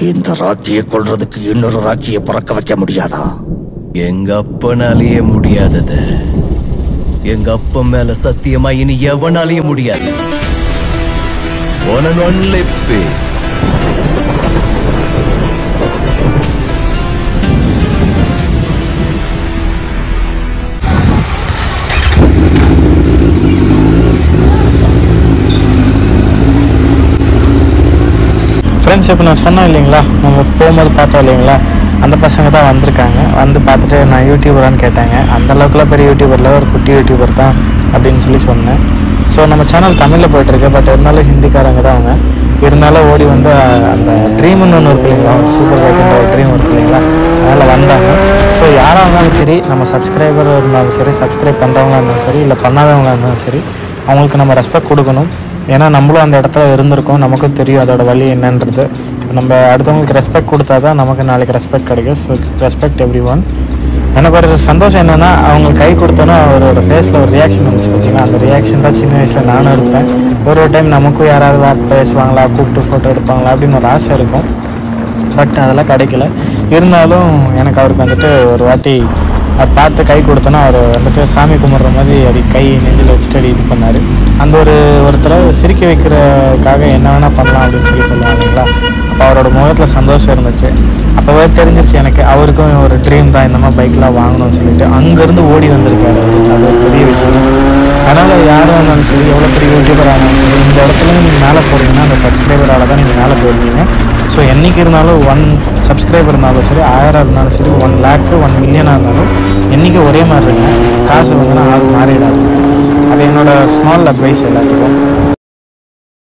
இந்த ராக்கியை கொல்றதுக்கு இன்னொரு ராக்கியை பிறக்க வைக்க முடியாதா எங்க அப்பனாலேயே முடியாதது எங்க அப்பன் மேல சத்தியமா இனி எவனாலேயே முடியாது One and only peace. Friends இப்போ நான் சொன்னேன் இல்லைங்களா நம்ம போகும்போது பார்த்தோம் இல்லைங்களா அந்த பசங்க தான் வந்திருக்காங்க வந்து பார்த்துட்டு நான் யூடியூபரான்னு கேட்டாங்க அந்த அளவுக்குலாம் பெரிய யூடியூபரில் ஒரு குட்டி யூடியூபர் தான் அப்படின்னு சொல்லி சொன்னேன் ஸோ நம்ம சேனல் தமிழில் போயிட்டுருக்கு பட் இருந்தாலும் ஹிந்திக்காரங்க தான் அவங்க இருந்தாலும் ஓடி வந்து அஹ், அந்த ட்ரீம்னு ஒன்று இருக்கு இல்லைங்களா சூப்பர் பைக்குன்ற ஒரு ட்ரீம் இருக்கு இல்லைங்களா அதனால் வந்தாங்க ஸோ யாராக இருந்தாலும் சரி நம்ம சப்ஸ்கிரைபர் இருந்தாலும் சரி சப்ஸ்கிரைப் பண்ணுறவங்களா இருந்தாலும் சரி இல்லை பண்ணாதவங்களா இருந்தாலும் சரி அவங்களுக்கு நம்ம ரெஸ்பெக்ட் கொடுக்கணும் ஏன்னா நம்மளும் அந்த இடத்துல இருந்திருக்கோம் நமக்கும் தெரியும் அதோட வழி என்னன்றது நம்ம அடுத்தவங்களுக்கு ரெஸ்பெக்ட் கொடுத்தா தான் நமக்கு நாளைக்கு ரெஸ்பெக்ட் கிடைக்கும் ஸோ ரெஸ்பெக்ட் எவ்ரி ஒன் எனக்கு ஒரு சந்தோஷம் என்னென்னா அவங்க கை கொடுத்தோன்னா அவரோட ஃபேஸில் ஒரு ரியாக்ஷன் வந்துச்சு பார்த்தீங்கன்னா அந்த ரியாக்ஷன் தான் சின்ன வயசில் நானும் இருப்பேன் ஒரு ஒரு டைம் நமக்கும் யாராவது வா பேசுவாங்களா கூப்பிட்டு ஃபோட்டோ எடுப்பாங்களா அப்படின்னு ஒரு ஆசை இருக்கும் பட் அதெல்லாம் கிடைக்கல இருந்தாலும் எனக்கு அவருக்கு வந்துட்டு ஒரு வாட்டி அதை பார்த்து கை கொடுத்தோன்னா அவர் வந்துட்டு சாமி கும்பிட்ற மாதிரி அப்படி கை நெஞ்சில் வச்சுட்டு அப்படி இது பண்ணார் அந்த ஒரு ஒருத்தரை சிரிக்க வைக்கிறதுக்காக என்ன வேணால் பண்ணலாம் அப்படின்னு சொல்லி சொல்லுவாங்க இல்லைங்களா அப்போ அவரோட முகத்தில் சந்தோஷம் இருந்துச்சு அப்போவே தெரிஞ்சிருச்சு எனக்கு அவருக்கும் ஒரு ட்ரீம் தான் இந்த மாதிரி பைக்லாம் வாங்கணும்னு சொல்லிட்டு அங்கேருந்து ஓடி வந்திருக்காரு அவரு. அது ஒரு பெரிய விஷயம் அதனால் யாரும் இருந்தாலும் சரி எவ்வளோ பெரிய யூடியூபர் ஆனாலும் சரி இந்த இடத்துல நீங்கள் மேலே போகிறீங்கன்னா அந்த சப்ஸ்கிரைபரால் தான் நீங்கள் மேலே போயிருக்கீங்க ஸோ என்றைக்கு இருந்தாலும் ஒன் சப்ஸ்கிரைபர் இருந்தாலும் சரி ஆயிரம் இருந்தாலும் சரி ஒன் லேக்கு ஒன் மில்லியனாக இருந்தாலும் என்றைக்கு ஒரே மாதிரி இருங்க காசு வந்து ஆள் மாறிடாது அது என்னோட ஸ்மால் அட்வைஸ் எல்லாத்துக்கும்